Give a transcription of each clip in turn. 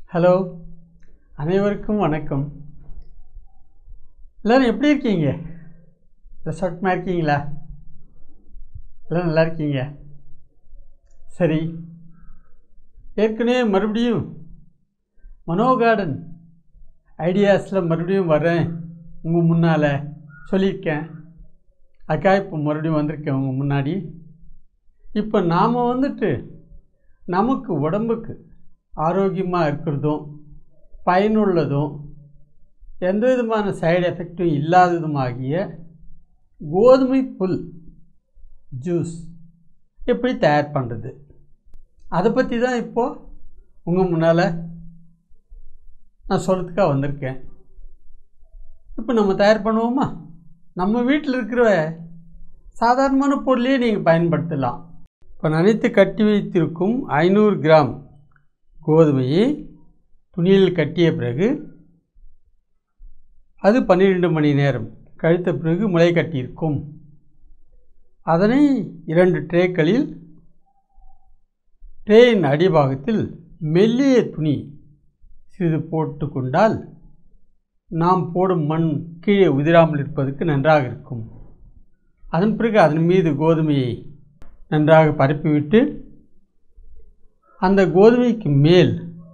hello அனைவருக்கும் வணக்கம் எல்லோரும் எப்படி இருக்கீங்க ரெசார்ட்மா இருக்கீங்களா எல்லாம் நல்லா இருக்கீங்க சரி ஏற்கனவே மறுபடியும் மனோ கார்டன் ஐடியாஸில் மறுபடியும் வரேன் உங்கள் முன்னால் சொல்லியிருக்கேன் அதுக்காக இப்போ மறுபடியும் வந்திருக்கேன் உங்கள் முன்னாடி இப்போ நாம் வந்துட்டு நமக்கு உடம்புக்கு ஆரோக்கியமாக இருக்கிறதும் பயனுள்ளதும் எந்த விதமான சைடு எஃபெக்டும் இல்லாததுமாகிய கோதுமை புல் ஜூஸ் எப்படி தயார் பண்ணுறது அதை பற்றி தான் இப்போது உங்கள் முன்னால் நான் சொல்கிறதுக்காக வந்திருக்கேன் இப்போ நம்ம தயார் பண்ணுவோமா நம்ம வீட்டில் இருக்கிற சாதாரணமான பொருளையே நீங்கள் பயன்படுத்தலாம் இப்போ நனைத்து கட்டி வைத்திருக்கும் ஐநூறு கிராம் கோதுமையை துணியில் கட்டிய பிறகு அது பன்னிரெண்டு மணி நேரம் கழித்த பிறகு முளை கட்டியிருக்கும் அதனை இரண்டு ட்ரேக்களில் ட்ரேயின் அடிபாகத்தில் மெல்லிய துணி சிறிது போட்டு கொண்டால் நாம் போடும் மண் கீழே உதிராமல் இருப்பதற்கு நன்றாக இருக்கும் அதன் பிறகு அதன் மீது கோதுமையை நன்றாக பரப்பிவிட்டு அந்த கோதுமைக்கு மேல்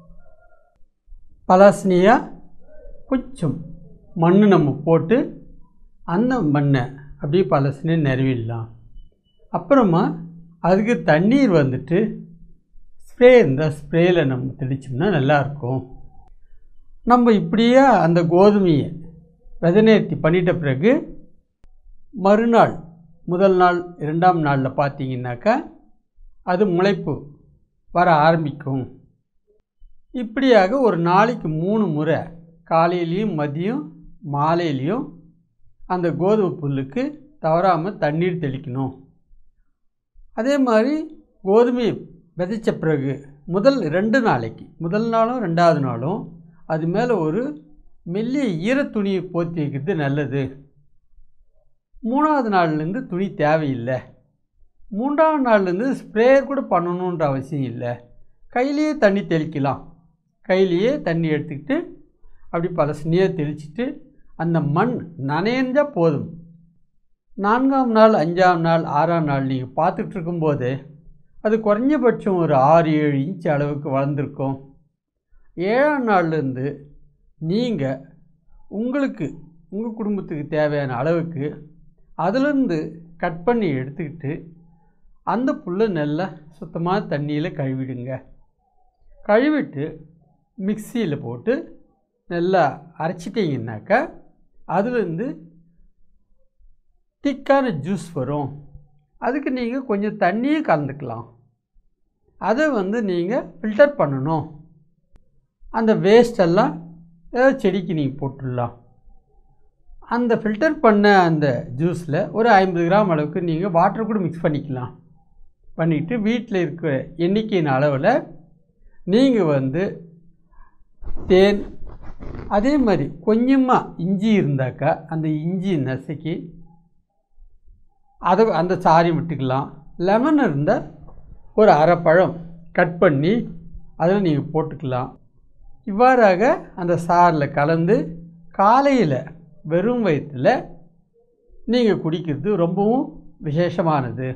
பலாசனியாக கொஞ்சம் மண் நம்ம போட்டு அந்த மண்ணை அப்படியே பலசனே நிறவிடலாம் அப்புறமா அதுக்கு தண்ணீர் வந்துட்டு ஸ்ப்ரே இருந்தால் ஸ்ப்ரேயில் நம்ம தெளித்தோம்னா நல்லாயிருக்கும் நம்ம இப்படியே அந்த கோதுமையை விதநேர்த்தி பண்ணிட்ட பிறகு மறுநாள் முதல் நாள் இரண்டாம் நாளில் பார்த்தீங்கன்னாக்கா அது முளைப்பு வர ஆரம்பிக்கும் இப்படியாக ஒரு நாளைக்கு மூணு முறை காலையிலையும் மதியம் மாலையிலையும் அந்த கோதுமை புல்லுக்கு தவறாமல் தண்ணீர் தெளிக்கணும் அதே மாதிரி கோதுமையை விதைச்ச பிறகு முதல் ரெண்டு நாளைக்கு முதல் நாளும் ரெண்டாவது நாளும் அது மேலே ஒரு மெல்லிய ஈரத்துணியை போத்தி வைக்கிறது நல்லது மூணாவது நாள்லேருந்து துணி தேவையில்லை மூன்றாவது நாள்லேருந்து ஸ்ப்ரேயர் கூட பண்ணணுன்ற அவசியம் இல்லை கையிலேயே தண்ணி தெளிக்கலாம் கையிலேயே தண்ணி எடுத்துக்கிட்டு அப்படி பலசனியாக தெளிச்சிட்டு அந்த மண் நனைஞ்சால் போதும் நான்காம் நாள் அஞ்சாம் நாள் ஆறாம் நாள் நீங்கள் பார்த்துட்டு இருக்கும்போது அது குறைஞ்சபட்சம் ஒரு ஆறு ஏழு இன்ச் அளவுக்கு வளர்ந்துருக்கும் ஏழாம் நாள்லேருந்து நீங்கள் உங்களுக்கு உங்கள் குடும்பத்துக்கு தேவையான அளவுக்கு அதுலேருந்து கட் பண்ணி எடுத்துக்கிட்டு அந்த புல்லை நல்லா சுத்தமாக தண்ணியில் கழுவிடுங்க கழுவிட்டு மிக்சியில் போட்டு நல்லா அரைச்சிட்டிங்கனாக்கா அதுலேருந்து திக்கான ஜூஸ் வரும் அதுக்கு நீங்கள் கொஞ்சம் தண்ணியும் கலந்துக்கலாம் அதை வந்து நீங்கள் ஃபில்டர் பண்ணணும் அந்த வேஸ்டெல்லாம் ஏதாவது செடிக்கு நீங்கள் போட்டுடலாம் அந்த ஃபில்டர் பண்ண அந்த ஜூஸில் ஒரு ஐம்பது கிராம் அளவுக்கு நீங்கள் வாட்டர் கூட மிக்ஸ் பண்ணிக்கலாம் பண்ணிவிட்டு வீட்டில் இருக்கிற எண்ணிக்கையின் அளவில் நீங்கள் வந்து தேன் அதே மாதிரி கொஞ்சமாக இஞ்சி இருந்தாக்கா அந்த இஞ்சி நசுக்கி அதை அந்த சாரி விட்டுக்கலாம் லெமன் இருந்தால் ஒரு அரை பழம் கட் பண்ணி அதில் நீங்கள் போட்டுக்கலாம் இவ்வாறாக அந்த சாரில் கலந்து காலையில் வெறும் வயிற்றில் நீங்கள் குடிக்கிறது ரொம்பவும் விசேஷமானது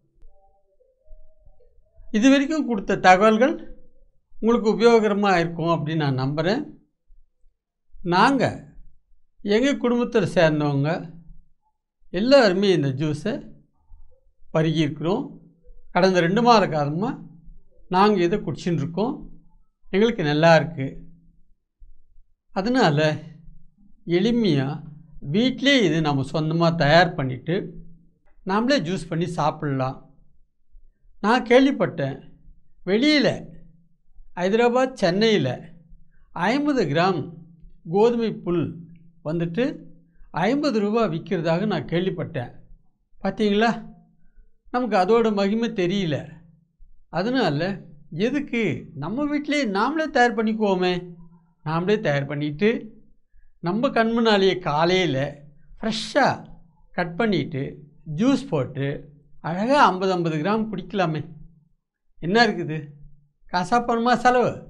இது வரைக்கும் கொடுத்த தகவல்கள் உங்களுக்கு உபயோகரமாக இருக்கும் அப்படின்னு நான் நம்புகிறேன் நாங்கள் எங்கள் குடும்பத்தில் சேர்ந்தவங்க எல்லாருமே இந்த ஜூஸை பருகியிருக்கிறோம் கடந்த ரெண்டு மாத காலமாக நாங்கள் இதை குடிச்சுன்னு இருக்கோம் எங்களுக்கு நல்லா இருக்குது அதனால் எளிமையாக வீட்டிலே இது நம்ம சொந்தமாக தயார் பண்ணிவிட்டு நாமளே ஜூஸ் பண்ணி சாப்பிட்லாம் நான் கேள்விப்பட்டேன் வெளியில் ஹைதராபாத் சென்னையில் ஐம்பது கிராம் கோதுமை புல் வந்துட்டு ஐம்பது ரூபா விற்கிறதாக நான் கேள்விப்பட்டேன் பார்த்தீங்களா நமக்கு அதோட மகிமை தெரியல அதனால் எதுக்கு நம்ம வீட்டிலே நாமளே தயார் பண்ணிக்குவோமே நாமளே தயார் பண்ணிவிட்டு நம்ம கண்முன்னாலேயே காலையில் ஃப்ரெஷ்ஷாக கட் பண்ணிவிட்டு ஜூஸ் போட்டு அழகாக ஐம்பது ஐம்பது கிராம் குடிக்கலாமே என்ன இருக்குது காசா பணமா செலவு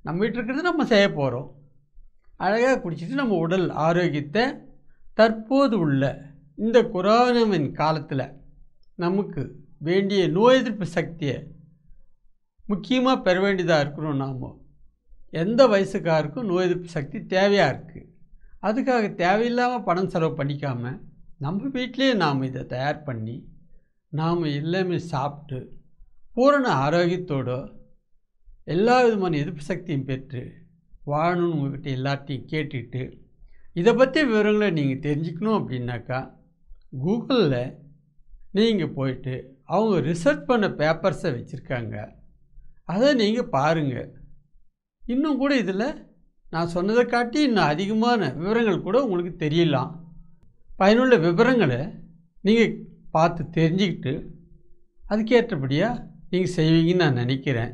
நம்ம வீட்டில் இருக்கிறது நம்ம செய்ய போகிறோம் அழகாக குடிச்சிட்டு நம்ம உடல் ஆரோக்கியத்தை தற்போது உள்ள இந்த கொரோனாவின் காலத்தில் நமக்கு வேண்டிய நோய் எதிர்ப்பு சக்தியை முக்கியமாக பெற வேண்டியதாக இருக்கிறோம் நாம் எந்த வயசுக்காருக்கும் நோய் எதிர்ப்பு சக்தி தேவையாக இருக்குது அதுக்காக தேவையில்லாமல் பணம் செலவு பண்ணிக்காமல் நம்ம வீட்டிலேயே நாம் இதை தயார் பண்ணி நாம் எல்லாமே சாப்பிட்டு பூரண ஆரோக்கியத்தோடு எல்லா விதமான எதிர்ப்பு சக்தியும் பெற்று வாழணும்னு உங்கள்கிட்ட எல்லாத்தையும் கேட்டுட்டு இதை பற்றி விவரங்களை நீங்கள் தெரிஞ்சுக்கணும் அப்படின்னாக்கா கூகுளில் நீங்கள் போயிட்டு அவங்க ரிசர்ச் பண்ண பேப்பர்ஸை வச்சுருக்காங்க அதை நீங்கள் பாருங்கள் இன்னும் கூட இதில் நான் சொன்னதை காட்டி இன்னும் அதிகமான விவரங்கள் கூட உங்களுக்கு தெரியலாம் பயனுள்ள விவரங்களை நீங்கள் பார்த்து தெரிஞ்சுக்கிட்டு அதுக்கேற்றபடியாக நீங்கள் செய்வீங்கன்னு நான் நினைக்கிறேன்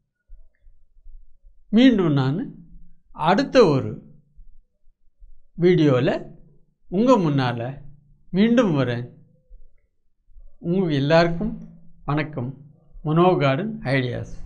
மீண்டும் நான் அடுத்த ஒரு வீடியோவில் உங்கள் முன்னால் மீண்டும் வரேன் உங்கள் எல்லாருக்கும் வணக்கம் மனோ கார்டன் ஐடியாஸ்